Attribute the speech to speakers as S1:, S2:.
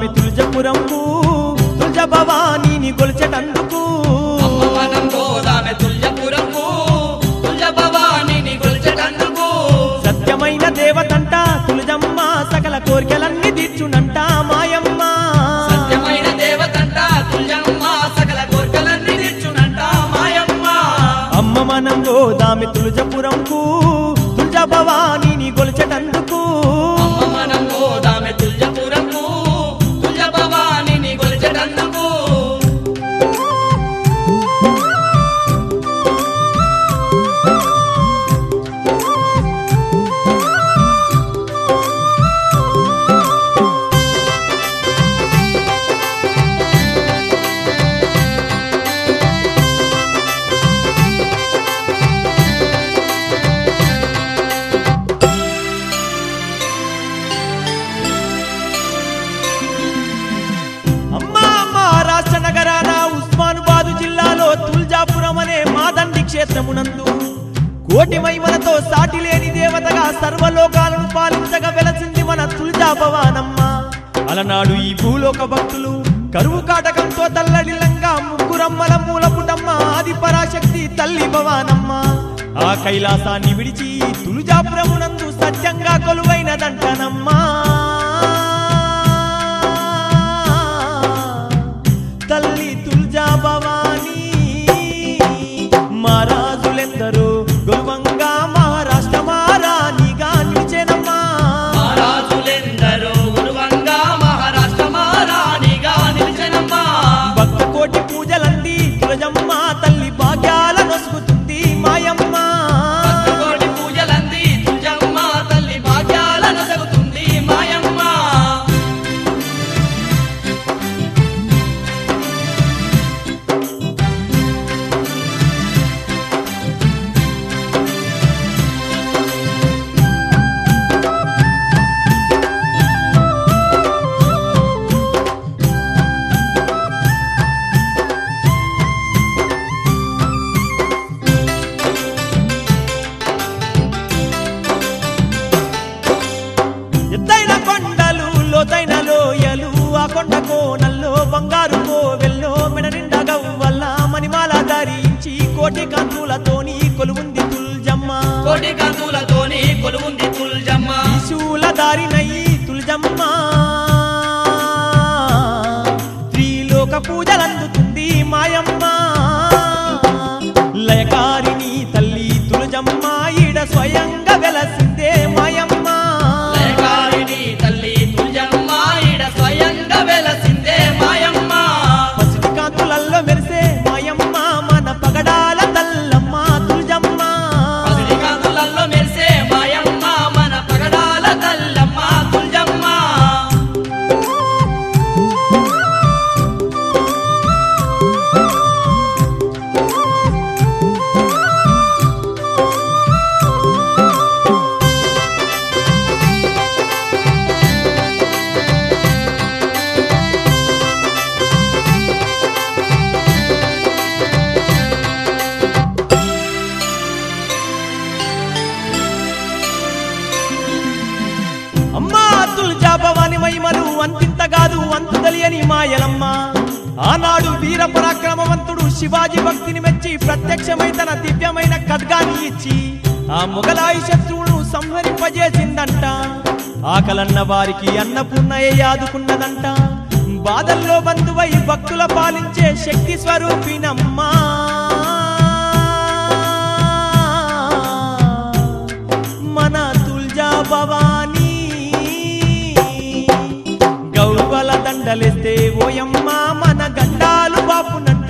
S1: గోదామి తులజపురంకు తులజ భవానీని గొలిచెటందుకు
S2: అమ్మ మనం గోదామె తుల్యపురంకు తుల్య భవానిని గొల్చెటందుకు
S1: సత్యమైన దేవతంట తులజమ్మ సకల కోరికలన్నీ తీర్చునంట మాయమ్మ
S2: సత్యమైన దేవతంట తుల్యమ్మ సకల కోర్కెలన్నీ తీర్చునంట మాయమ్మ
S1: అమ్మ మనం గోదామి తులజపురంకు తులజ భవానీని గొలిచెటందుకు
S2: అమ్మ మనం గోదామె తుల్యపురంకు తుల్య భవానిని గొల్చెటందుకు
S1: అమ్మా మహారాష్ట్ర నగరాన ఉస్మానుబాదు జిల్లాలో తుల్జాపురం అనే మాదండి క్షేత్రమునందు కోటి మహిమలతో సాటి లేని దేవతగా సర్వలోకాలను పాలించగా వెలసింది మన తుల్జా భవానమ్మ అలనాడు ఈ భూలోక భక్తులు కరువు కాటకంతో తల్లడిల్లంగా ముగ్గురమ్మల మూలపుటమ్మ ఆది పరాశక్తి తల్లి భవానమ్మ ఆ కైలాసాన్ని విడిచి తులుజాపురమునందు సత్యంగా కొలువైనదంటనమ్మా తల్లి తుల్జా భవానీ మహారాజులెందరూ గురువంగా మహారాష్ట్ర మహారాణిగా నిలిచెనమ్మా
S2: మహారాజులెందరో గురువంగా మహారాష్ట్ర మహారాణిగా నిలిచెనమ్మా
S1: భక్త కోటి పూజలంది తులజమ్మ తల్లి భాగ్యాల నొసుగుతుంది మాయమ్మ
S2: కోటి పూజలంది తుల్యమ్మ తల్లి భాగ్యాల నసగుతుంది మాయమ్మ
S1: ఎత్తైన కొండలు లోతైన లోయలు ఆ కొండ కోనల్లో బంగారు కోవెల్లో మెడ నిండా గవ్వల్ల మణిమాల ధరించి కోటి కంతులతోని కొలువుంది తుల్జమ్మ
S2: కోటి కందులతోని కొలువుంది తుల్జమ్మ
S1: త్రిశూల దారినయి తుల్జమ్మ త్రిలోక పూజలందుతుంది మాయమ్మ లయకారిని తల్లి తులజమ్మ ఈడ స్వయంగా వెలసిందే మాయమ్మ
S2: లయకారిణి తల్లి తుల్జమ్మ ఈడ స్వయంగా వెలసిందే మాయమ్మ
S1: పసిడి కాంతులల్లో మెరిసే మాయమ్మ మన పగడాల తల్లమ్మ తుల్జమ్మ
S2: పసిడి కాంతులల్లో మెరిసే మాయమ్మ మన పగడాల తల్లమ్మ తుల్జమ్మ
S1: అమ్మా తుల్జా భవాని మహిమలు అంతింత కాదు అంతు తెలియని మాయలమ్మ ఆనాడు వీర పరాక్రమవంతుడు శివాజీ భక్తిని మెచ్చి ప్రత్యక్షమై తన దివ్యమైన ఖడ్గాన్ని ఇచ్చి ఆ మొగలాయి శత్రువును సంహరింపజేసిందంట ఆకలన్న వారికి అన్నపూర్ణయ్య యాదుకున్నదంట బాధల్లో బంధువై భక్తుల పాలించే శక్తి స్వరూపినమ్మా మన తుల్జా భవానీ గౌవల దండలేస్తే ఓయమ్మ మన గండాలు బాపునంట